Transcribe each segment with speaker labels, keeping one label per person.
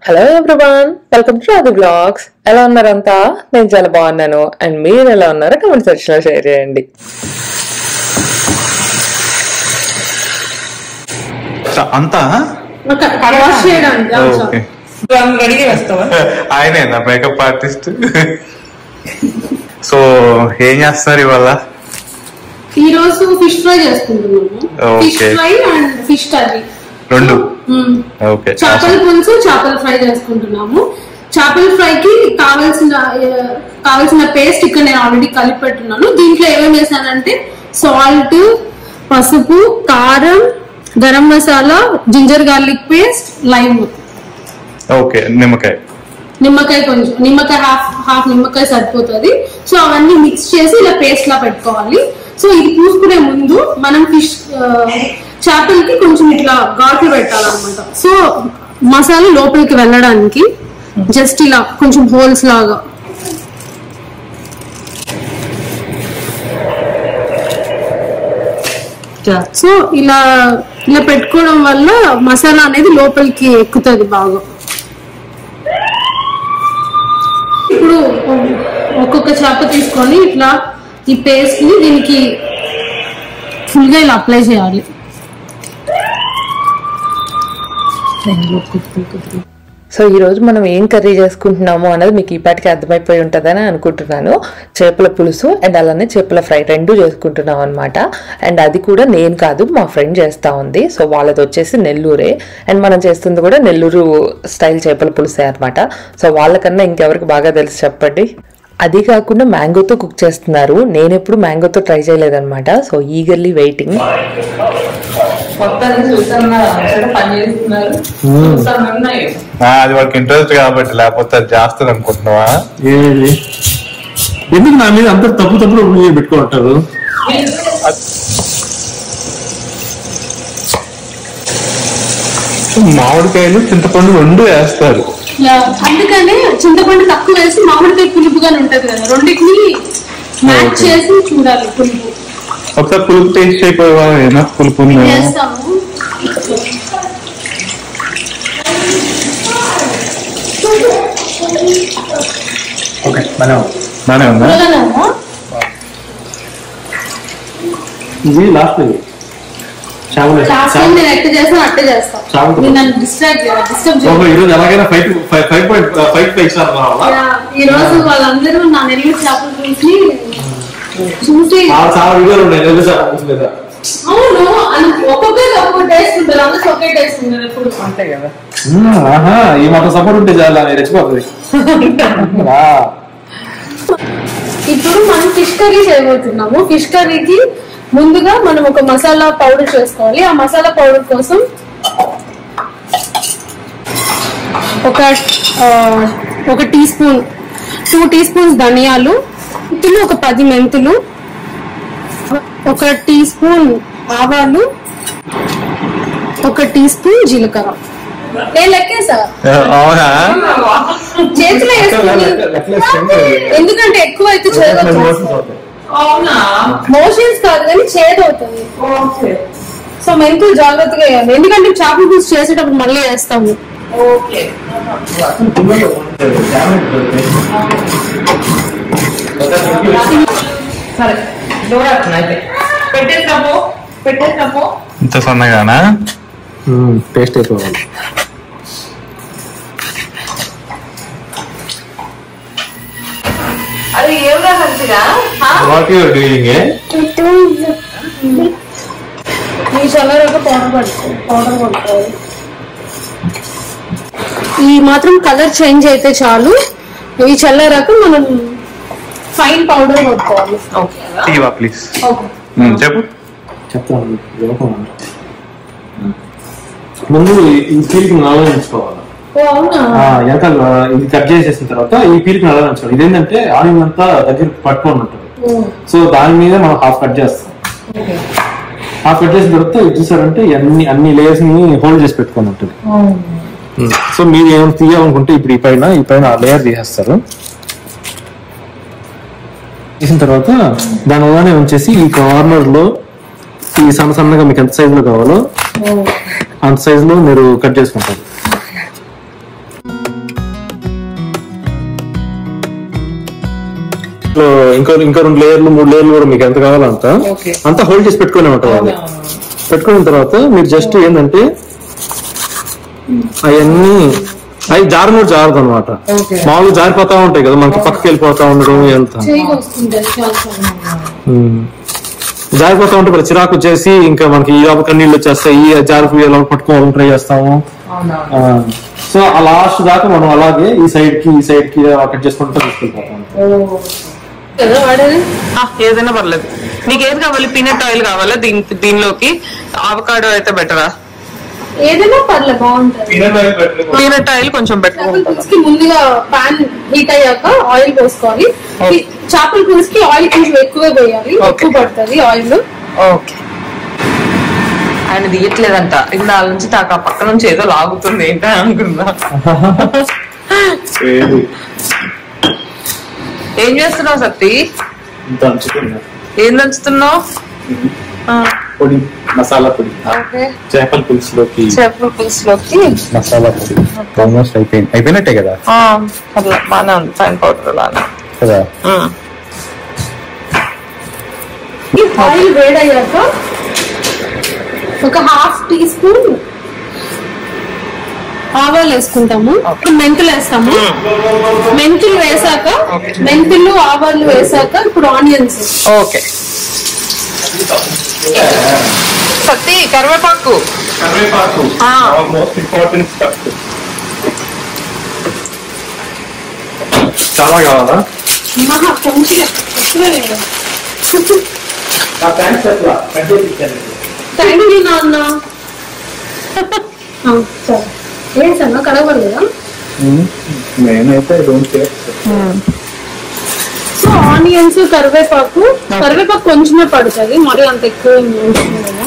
Speaker 1: Hello everyone welcome to అది blogs ఎలా ఉన్నారంతా నేను చాలా బాగున్నాను అండ్ మీరు ఎలా ఉన్నారో కమెంట్ సెక్షన్ లో షేర్ చేయండి
Speaker 2: చ- అంతా
Speaker 3: వాష్ చేయడానికి ఆ,
Speaker 2: ఓకే
Speaker 1: రెడీ వేస్తావా
Speaker 2: ఆయనే నా మేకప్ ఆర్టిస్ట్ సో ఏం చేస్తారు ఇవాళ
Speaker 3: ఈ రోజు ఫిష్ ఫ్రై చేసుకుంటున్నాము
Speaker 2: Okay.
Speaker 3: Fish fry and fish curry
Speaker 2: రెండు ఓకే
Speaker 3: చేపల పులుసు చేపల ఫ్రై చేసుకుంటున్నాము చేపల ఫ్రై కి కావాల్సిన ఆ, కావాల్సిన పేస్ట్ ఇక్కడ నేను ఆల్రెడీ కలిపి పెట్టున్నాను దీంట్లో ఏమేమి వేసానంటే సాల్ట్ పసుపు కారం garam masala ginger garlic paste lime
Speaker 2: okay నిమ్మకాయ
Speaker 3: నిమ్మకాయ కొంచెం నిమ్మకాయ హాఫ్ హాఫ్ నిమ్మకాయ సరిపోతుంది సో అవన్నీ మిక్స్ చేసి ఇలా పేస్ట్ లా పెట్టుకోవాలి సో ఇది పూసుకునే ముందు మనం ఫిష్ చేపలకి కొంచెం ఇట్లా ఘాట్లు పెట్టాలన్నమాట సో మసాలా లోపలికి వెళ్ళడానికి జస్ట్ ఇలా కొంచెం హోల్స్ లాగా సో ఇలా ఇలా పెట్టుకోవడం వల్ల మసాలా అనేది లోపలికి ఎక్కుతుంది బాగా ఇప్పుడు ఒక్కొక్క చేప తీసుకొని ఇట్లా ఈ పేస్ట్ ని దీనికి ఫుల్ గా ఇలా అప్లై చేయాలి
Speaker 1: సో ఈ రోజు మనం ఏం కర్రీ చేసుకుంటున్నాము అనేది మీకు ఈ పాటికి అర్థమైపోయి ఉంటుందని అనుకుంటున్నాను చేపల పులుసు అండ్ అలానే చేపల ఫ్రై రెండు చేసుకుంటున్నాం అనమాట అండ్ అది కూడా నేను కాదు మా ఫ్రెండ్ చేస్తా ఉంది సో వాళ్ళది వచ్చేసి నెల్లూరే అండ్ మనం చేస్తుంది కూడా నెల్లూరు స్టైల్ చేపల పులుసే అనమాట సో వాళ్ళకన్నా ఇంకెవరికి బాగా తెలుసు చెప్పండి అది కాకుండా మ్యాంగోతో కుక్ చేస్తున్నారు నేను ఎప్పుడు మ్యాంగోతో ట్రై చేయలేదన్నమాట సో ఈగర్లీ వెయిటింగ్
Speaker 2: ఆ, అది వాళ్ళకి ఇంట్రెస్ట్ కాబట్టి లేకపోతే అది చేస్తుంది అనుకుంటున్నావా
Speaker 4: ఏది ఎందుకు నా మీద అంత తప్పు తప్పులు మీరు పెట్టుకుంటారు
Speaker 2: మామిడికాయలు చింతపండు రెండు వేస్తారు
Speaker 3: అందుకనే చింతపండు తక్కువ వేసి మామిడికాయ పులుపుగానే ఉంటది కదా రెండింటిని మ్యాచ్ చేసి చూడాలి పులుపు
Speaker 2: ఒకసారి పులుపు టేస్ట్ అయిపోయేవా ఏనా పులుపు ఉందా?
Speaker 3: చేస్తాము
Speaker 4: ఓకే మనం
Speaker 2: బానే ఉందా
Speaker 3: పుల్లగానేనా?
Speaker 4: ఇది లాస్ట్ ఇది చావులే
Speaker 3: లాస్ట్ టైం నేను ఎట్ట చేస్తాను అట్టే చేస్తాను
Speaker 4: చావు.
Speaker 3: మీరు నన్ను డిస్ట్రాక్ట్ డిస్టర్బ్
Speaker 4: ఓహో
Speaker 3: చేయాలి
Speaker 4: ఈరోజు ఎలాగైనా ఫైట్ ఫైవ్ పాయింట్ ఫైవ్ పై ఇచ్చారు
Speaker 3: ఈ రోజు వాళ్ళందరూ నా నెల్లూరు చేపలు చూసి చూసి
Speaker 4: చాలా వీడియోలు ఉన్నాయి నెల్లు చేప లేదా
Speaker 3: అవును అన్- ఒక్కొక్కరికి ఒక్కొక్క టేస్ట్ ఉంటుంది అందరికి ఒకే టేస్ట్ ఉంటుంది ఎప్పుడు
Speaker 1: అంతే కదా
Speaker 4: ఆహా ఈ మాత్రం సపోర్ట్ ఉంటే చాలా రెచ్చిపోతుంది ఆ,
Speaker 3: ఇప్పుడు మనం ఫిష్ కర్రీ చేయబోతున్నాము ఫిష్ కర్రీకి ముందుగా మనం ఒక మసాలా పౌడర్ చేసుకోవాలి ఆ మసాలా పౌడర్ కోసం ఒక ఆ, ఒక teaspoon two teaspoons ధనియాలు మెంతులు ఒక పది మెంతులు ఒక టీ స్పూన్ ఆవాలు ఒక టీ స్పూన్ జీలకర్ర నేను లెక్కేసా
Speaker 2: అవునా
Speaker 3: చేతిలో వేసుకుని ఎందుకంటే ఎక్కువ అయితే చేదు మోషన్స్ కాదు కానీ చేదు అవుతుంది సో మెంతులు జాగ్రత్తగా వేయాలి ఎందుకంటే చేపల పులుసు చేసేటప్పుడు మళ్ళీ వేస్తాము
Speaker 2: ఇంత సన్నగానా
Speaker 4: టేస్ట్ అయిపోవాలి
Speaker 1: అది ఏమిరా మంచిగా
Speaker 2: వాట్ యూర్ డూయింగ్
Speaker 3: ఈ చల్లరాక పౌడర్ పడుతుంది పౌడర్ పడుతుంది ఈ మాత్రం కలర్ చేంజ్ అయితే చాలు ఈ చల్లరాక మనం ఫైన్ పౌడర్ కొట్టుకోవాలి
Speaker 2: ఇవా ప్లీజ్ చెప్పు
Speaker 4: చెప్తాను లోపం అంట. ముందు ఈ పీలికి ఆలోచించుకోవాలి
Speaker 3: ఓ అవునా
Speaker 4: ఆ, వెనకాల ఇది కట్ చేసేసిన తర్వాత ఈ పీలికి ఆలోచించుకోవాలి ఇదేంటంటే ఆనియన్ అంతా దగ్గర పట్టుకొని ఉంటుంది
Speaker 3: ఓ,
Speaker 4: సో దాని మీద మనం హాఫ్ కట్ చేస్తాం హాఫ్ కట్ చేసిన తర్వాత ఇది చూసారంటే అన్ని అన్ని లేయర్స్ ని హోల్డ్ చేసి పెట్టుకొని ఉంటుంది సో మీరు ఏమైనా తీయాలనుకుంటే ఇప్పుడు ఈ పైన ఈ పైన లేయర్ తీసేస్తారు తీసిన తర్వాత దాని అలానే ఉంచేసి ఈ కార్నర్ లో ఈ సన్న సన్నగా మీకు ఎంత సైజ్ లో కావాలో అంత సైజ్ లో మీరు కట్ చేసుకుంటారు దీంట్లో ఇంకో ఇంకో రెండు లేయర్లు మూడు లేయర్లు కూడా మీకు ఎంత కావాలంత
Speaker 1: Okay.
Speaker 4: అంతా హోల్డ్ చేసి పెట్టుకునే ఉంటుంది అది పెట్టుకున్న తర్వాత మీరు జస్ట్ ఏంటంటే అవన్నీ అవి జారినోడు జారదు అనమాట
Speaker 1: Okay.
Speaker 4: మామూలుగా జారిపోతా ఉంటాయి కదా మనకి పక్కకి వెళ్ళిపోతా ఉండడం ఎంత
Speaker 3: చేయికి వస్తుంటది చాలా చాలా
Speaker 4: ఉమ్. జారిపోతా ఉంటే మరి చిరాకు వచ్చేసి ఇంకా మనకి ఈ లోపల నీళ్ళు వచ్చేస్తాయి ఈ జారి ఎలా పట్టుకోవాలని ట్రై చేస్తాము
Speaker 1: అవునా
Speaker 4: సో ఆ లాస్ట్ దాకా మనం అలాగే ఈ సైడ్ కి ఈ సైడ్ కి కట్ చేసుకుంటూ తీసుకెళ్ళిపోతాం
Speaker 3: కదా వాడేది
Speaker 1: ఆ, ఏదైనా పర్లేదు నీకు ఏది కావాలి పీనట్ ఆయిల్ కావాలా దీని దీనిలోకి ఆవకాడో అయితే బెటరా
Speaker 3: ఏదైనా పర్లేదు బాగుంటది
Speaker 1: పీనట్ ఆయిల్ కొంచెం బెటర్
Speaker 3: చేపల పులుసుకి ముందుగా పాన్ హీట్ అయ్యాక ఆయిల్ పోసుకోవాలి ఈ చేపల పులుసుకి ఆయిల్ కొంచెం ఎక్కువే పోయాలి ఎక్కువ పడుతుంది ఆయిల్
Speaker 1: ఓకే ఆయన తీయట్లేదంట ఇందాల నుంచి తాక పక్క నుంచి ఏదో లాగుతుంది ఏంటని అనుకుందా ఏం చేస్తున్నావు సత్తి ఏం దంచుతున్నావు
Speaker 4: పొడి మసాలా పొడి
Speaker 1: ఓకే
Speaker 4: చేపల పులుసులోకి
Speaker 1: చేపల పులుసులోకి
Speaker 4: మసాలా పొడి ఆల్మోస్ట్ అయిపోయింది అయిపోయినట్టే కదా
Speaker 1: ఆ, పర్లే బాగానే ఉంది ఫైన్ పౌడర్ లాగా
Speaker 4: కదా
Speaker 1: ఉమ్.
Speaker 3: ఈ ఆయిల్ వేడయ్యాక ఒక హాఫ్ టీ స్పూన్ ఆవాలు వేసుకుంటాము మెంతులు వేస్తాము మెంతులు వేసాక మెంతులు ఆవాలు వేసాక ఇప్పుడు ఆనియన్స్
Speaker 1: ఓకే సత్తి కరివేపాకు
Speaker 4: కరివేపాకు
Speaker 1: ఆ.
Speaker 4: మోస్ట్ ఇంపార్టెంట్ స్టెప్ చాలా కావాలా
Speaker 3: మహా కొంచెం ఎక్కువే వేయాలి. థ్యాంక్ యూ నాన్న ఆ, సరే ఏంటన్నా కడగలేదా
Speaker 4: నేనైతే డోంట్ కేర్
Speaker 3: సో ఆనియన్స్ కరివేపాకు కరివేపాకు కొంచెమే పడుతుంది మరి అంత ఎక్కువ ఏం అవసరం లేదు.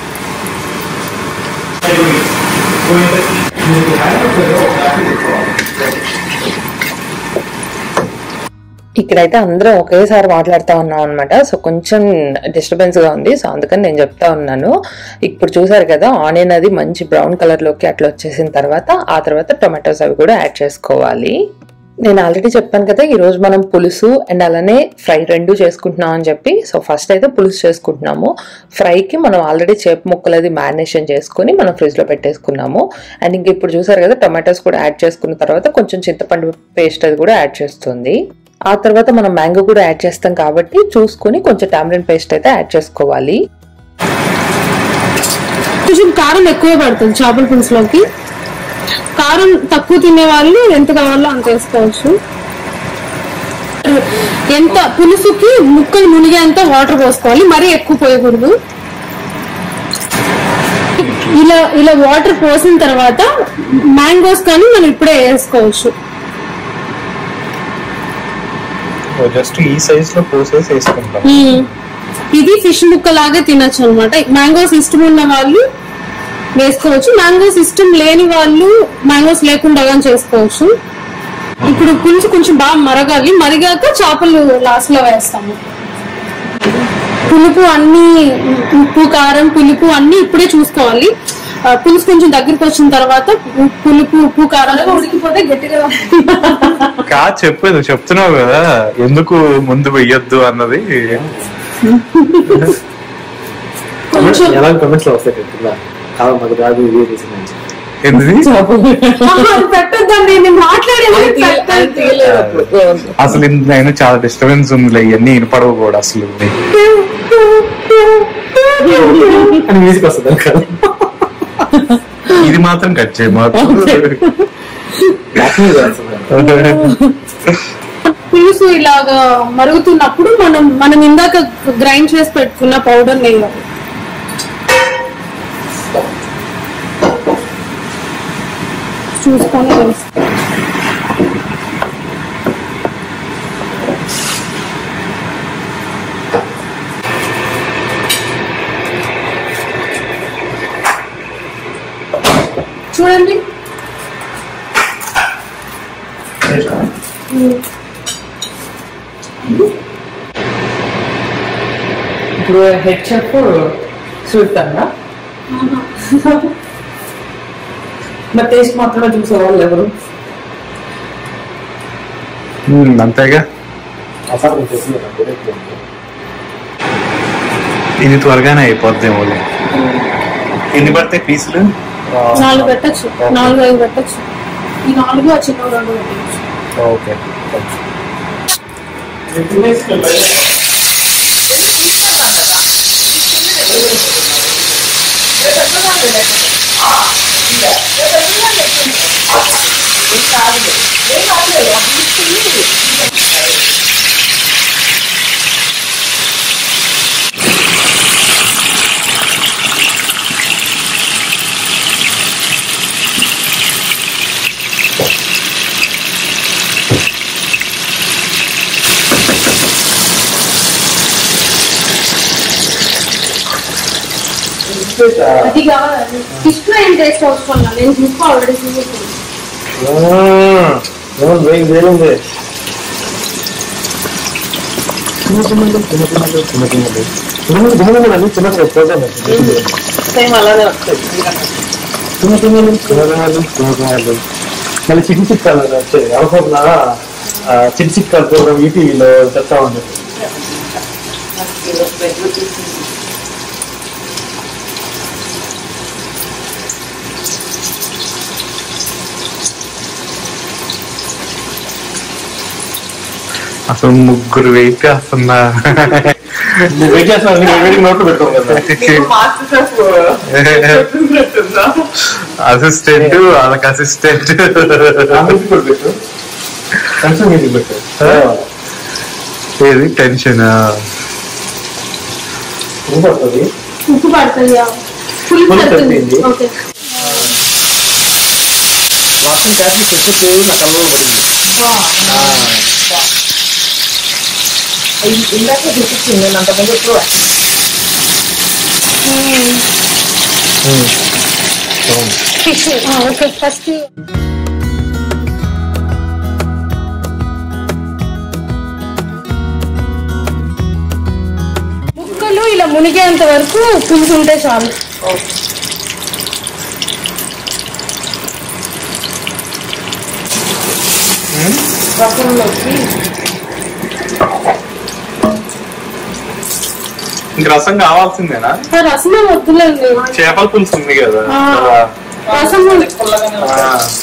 Speaker 1: ఇక్కడైతే అందరం ఒకేసారి మాట్లాడుతూ ఉన్నాం అనమాట సో కొంచెం డిస్టర్బెన్స్ గా ఉంది సో అందుకని నేను చెప్తా ఉన్నాను ఇప్పుడు చూసారు కదా ఆనియన్ అది మంచి బ్రౌన్ కలర్ లోకి అట్లా వచ్చేసిన తర్వాత ఆ తర్వాత టొమాటోస్ అవి కూడా యాడ్ చేసుకోవాలి నేను ఆల్రెడీ చెప్పాను కదా ఈ రోజు మనం పులుసు అండ్ అలానే ఫ్రై రెండు చేసుకుంటున్నాం అని చెప్పి సో ఫస్ట్ అయితే పులుసు చేసుకుంటున్నాము ఫ్రైకి మనం ఆల్రెడీ చేప ముక్కలు అది మ్యారినేషన్ చేసుకుని మనం ఫ్రిడ్జ్ లో పెట్టేసుకున్నాము అండ్ ఇంక ఇప్పుడు చూసారు కదా టొమాటోస్ కూడా యాడ్ చేసుకున్న తర్వాత కొంచెం చింతపండు పేస్ట్ అది కూడా యాడ్ చేస్తుంది ఆ తర్వాత మనం మ్యాంగో కూడా యాడ్ చేస్తాం కాబట్టి చూసుకుని కొంచెం టామరిన్ పేస్ట్ అయితే యాడ్ చేసుకోవాలి
Speaker 3: కొంచెం కారం ఎక్కువే పడుతుంది చేపల పులుసులోకి కారం తక్కువ తినే వాళ్ళు ఎంత కావాలో అంత వేసుకోవచ్చు ఎంత పులుసుకి ముక్కలు మునిగేంత వాటర్ పోసుకోవాలి మరీ ఎక్కువ పోయకూడదు ఇలా ఇలా వాటర్ పోసిన తర్వాత మ్యాంగోస్ కానీ మనం ఇప్పుడే వేసుకోవచ్చు
Speaker 2: జస్ట్ ఈ సైజ్ లో కోసేసి వేసుకుంటాం
Speaker 3: మ్మ్. ఇది ఫిష్ ముక్క లాగే తినొచ్చు అనమాట మ్యాంగోస్ ఇష్టం ఉన్న వాళ్ళు వేసుకోవచ్చు మ్యాంగోస్ ఇష్టం లేని వాళ్ళు మ్యాంగోస్ లేకుండా కానీ చేసుకోవచ్చు ఇప్పుడు పులుసు కొంచెం బాగా మరగాలి మరిగాక చేపలు లాస్ట్ లో వేస్తాము పులుపు అన్ని ఉప్పు కారం పులుపు అన్ని ఇప్పుడే చూసుకోవాలి ఆ, పులుసు కొంచెం దగ్గరికి వచ్చిన తర్వాత ఉ- పులుపు ఉప్పు కారం ఉడికిపోతే గట్టిగా
Speaker 2: కా చెప్పేది చెప్తున్నావు కదా ఎందుకు ముందు వెయ్యొద్దు అన్నది
Speaker 3: కొంచెం
Speaker 4: ఎలా కమెంట్స్ లో వస్తాయి కదా కాదు మాకు రాదు ఇది ఇది అని.
Speaker 2: ఏంటిది
Speaker 3: ఆహా, అది పెట్టొద్దండి నేను మాట్లాడేది పెట్టొద్దు.
Speaker 2: అసలు నేను చాలా డిస్టర్బెన్స్ ఉంది ఇవన్నీ వినపడవు కూడా అసలు
Speaker 4: అని మ్యూజిక్ వస్తుంది కదా
Speaker 2: ఇది మాత్రం కట్ చేయ మాత్రం
Speaker 3: పులుసు ఇలాగా మరుగుతున్నప్పుడు మనం మనం ఇందాక గ్రైండ్ చేసి పెట్టుకున్న పౌడర్ వేయాలి చూసుకొని వేసుకో. చూడండి
Speaker 1: ఇప్పుడు హెడ్ చెఫ్ స్వీట్ అన్నా మరి టేస్ట్ మాత్రమే చూసేవాళ్ళు ఎవరు
Speaker 2: ఉమ్, అంతేగా
Speaker 4: అసలు చేసి డైరెక్ట్
Speaker 2: ఇది త్వరగానే అయిపోద్ది వాళ్ళు ఎన్ని పడతాయి పీసులు
Speaker 3: నాలుగు పెట్టచ్చు నాలుగు ఐదు పెట్టచ్చు ఈ నాలుగు ఆ చిన్న రెండు పెట్టచ్చు
Speaker 4: ఓకే
Speaker 3: అది కావాలి ఫిష్ ఫ్రై ఏం టేస్ట్ అవసరం లేదు నేను చూసుకో ఆల్రెడీ చూసుకున్నాను
Speaker 4: ఏమన్నా వేయి వేలుంది చిన్న చిన్నది చిన్న చిన్నది చిన్న చిన్నది చిన్న చిన్నది అన్ని చిన్నది ప్రోగ్రామ్
Speaker 1: సేమ్ అలానే వస్తాయి
Speaker 4: చిన్న చిన్నది చిన్న చిన్నది చిన్న చిన్నది మళ్ళీ చిన్న చిక్కాలు వచ్చాయి అనుకున్నా చిన్న చిక్కాల ప్రోగ్రామ్ ఈటీవీలో చెప్తా ఉంది
Speaker 2: అసలు ముగ్గురు వెయిట్ చేస్తున్నా
Speaker 4: నువ్వు వెయిట్ చేస్తాను నేను వెయిటింగ్ నోట్లో పెట్టుకోను కదా
Speaker 2: అసిస్టెంట్ వాళ్ళకి అసిస్టెంట్
Speaker 4: అందరికి కూడా పెట్టు కన్సర్న్ మీటింగ్ పెట్టు
Speaker 2: ఏది టెన్షన్
Speaker 4: ఇంకొకటి
Speaker 3: ఉప్పు పడుతుంది ఫుల్
Speaker 4: Full
Speaker 3: పడుతుంది
Speaker 4: సరిపోయింది.
Speaker 3: ఓకే
Speaker 4: వాసన క్యాసి చెప్పి నా కళ్ళలో పడింది
Speaker 1: ఇందాక చూపించింది నేను అంతకుముందు ఎప్పుడు
Speaker 3: ఫిష్ ఓకే ఫస్ట్ ముక్కలు ఇలా మునిగేంత వరకు పులుసు ఉంటే చాలు
Speaker 1: రసంలోకి
Speaker 2: ఇంక రసం కావాల్సిందేనా
Speaker 3: ఆ రసమే వద్దులేండి
Speaker 2: చేపల పులుసు ఉంది కదా
Speaker 3: ఆ, రసం
Speaker 1: పుల్లగానే
Speaker 2: ఆ,
Speaker 1: వస్తాయి.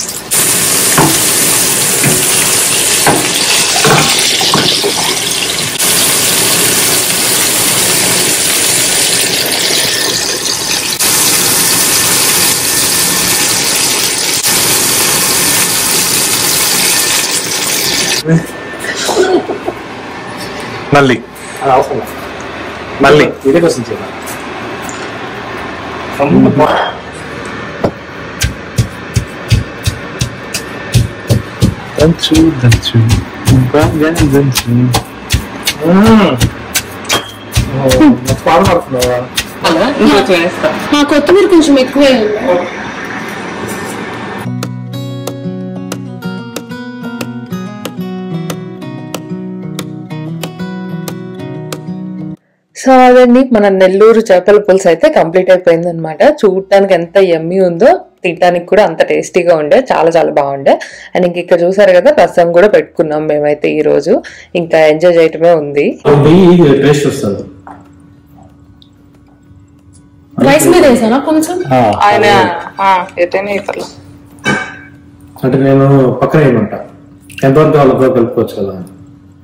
Speaker 2: మళ్ళీ
Speaker 4: అది అవసరం లేదు.
Speaker 2: మళ్ళీ
Speaker 4: ఇదే కోసం చేయాలి
Speaker 2: దంచు దంచు బాగా దంచు
Speaker 4: పాడబడుతున్నావా
Speaker 1: అలా ఇంకొంచెం వేస్తా
Speaker 3: ఆ కొత్తిమీర కొంచెం ఎక్కువ
Speaker 1: సో అదండి మన నెల్లూరు చేపల పులుసు అయితే కంప్లీట్ అయిపోయింది అనమాట చూడటానికి ఎంత ఎమ్మి ఉందో తినడానికి కూడా అంత టేస్టీగా ఉండే చాలా చాలా బాగుండే అండ్ ఇంక ఇక్కడ చూసారు కదా రసం కూడా పెట్టుకున్నాం మేమైతే ఈ రోజు ఇంకా ఎంజాయ్ చేయటమే ఉంది
Speaker 4: నెయ్యి టేస్ట్ వస్తుంది
Speaker 3: రైస్ మీద వేసానా కొంచెం
Speaker 1: ఆయన ఎటైనా ఇతరులు
Speaker 4: అంటే నేను పక్కన ఏమంటా ఎంతవరకు వాళ్ళతో కలుపుకోవచ్చు కదా అని.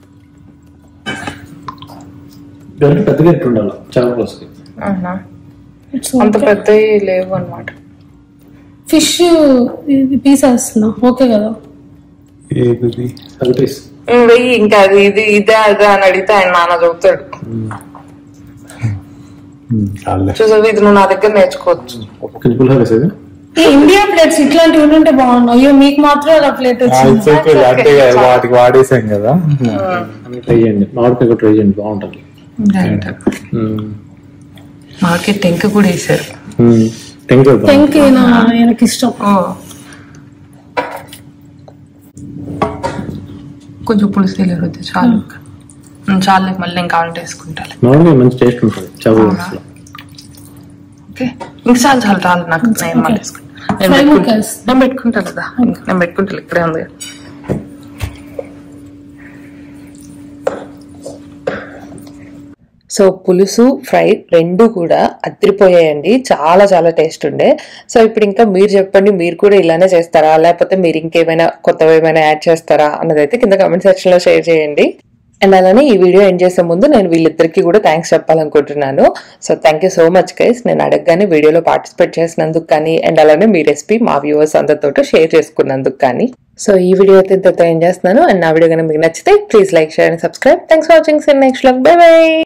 Speaker 4: ఇదంటే పెద్దగా ఎట్టు ఉండాలి చాలా కోసుకి
Speaker 1: అంత పెద్దవి లేవు అనమాట
Speaker 3: ఫిష్ పీస్ వేస్తున్నా ఓకే కదా
Speaker 2: ఏది
Speaker 4: కలిపేసి
Speaker 1: వెయ్యి ఇంకా అది ఇది ఇదే అదే అని అడిగితే ఆయన నాన్న చెబుతాడు
Speaker 2: చాలే
Speaker 1: చూసావు ఇది నువ్వు నా దగ్గర నేర్చుకోవచ్చు
Speaker 4: కొంచెం పులిహోర వేసేది
Speaker 3: ఈ ఇండియా ప్లేట్స్ ఇట్లాంటివి ఉంటే బాగున్నాయి అయ్యో మీకు మాత్రం అలా ప్లేట్ వచ్చింది
Speaker 2: అంటే వాటికి వాడేసాం కదా
Speaker 4: అన్ని ట్రై చేయండి మామిడికాయ కూడా ట్రై చేయండి బాగుంటుంది
Speaker 1: మాకి టెంక కూడా వేసారు
Speaker 4: టెంకాయ
Speaker 3: టెంక్ ఆయనకి ఇష్టం
Speaker 1: కొంచెం పులుసు తెలియదు చాలు ఉమ్, చాలు మళ్ళీ ఇంకా కావాలంటే వేసుకుంటాను
Speaker 4: మామిడికాయ మంచి టేస్ట్ ఉంటుంది చాలా అసలు
Speaker 1: ఓకే ఇంకా చాలు చాలు చాలు నాకు నేను మళ్ళీ వేసుకుంటా నేను
Speaker 3: Fry
Speaker 1: పెట్టుకుంటా
Speaker 3: muckas.
Speaker 1: నేను పెట్టుకుంటా కదా ఇంకా నేను పెట్టుకుంటా ఇక్కడే ఉంది కదా. సో పులుసు ఫ్రై రెండు కూడా అదిరిపోయాయండి చాలా చాలా టేస్ట్ ఉండే సో ఇప్పుడు ఇంకా మీరు చెప్పండి మీరు కూడా ఇలానే చేస్తారా లేకపోతే మీరు ఇంకేమైనా కొత్తవి ఏమైనా యాడ్ చేస్తారా అన్నదైతే కింద కామెంట్ సెక్షన్ లో షేర్ చేయండి అండ్ అలానే ఈ వీడియో ఎండ్ చేసే ముందు నేను వీళ్ళిద్దరికి కూడా థ్యాంక్స్ చెప్పాలనుకుంటున్నాను so thank you so much guys నేను అడగగానే వీడియోలో పార్టిసిపేట్ చేసినందుకు కానీ అండ్ అలానే మీ రెసిపీ మా వ్యూవర్స్ అందరితో షేర్ చేసుకున్నందుకు కానీ సో ఈ వీడియో అయితే ఇంతతో ఏం చేస్తున్నాను అండ్ నా వీడియో కనుక మీకు నచ్చితే please like share and subscribe thanks for watching next bye by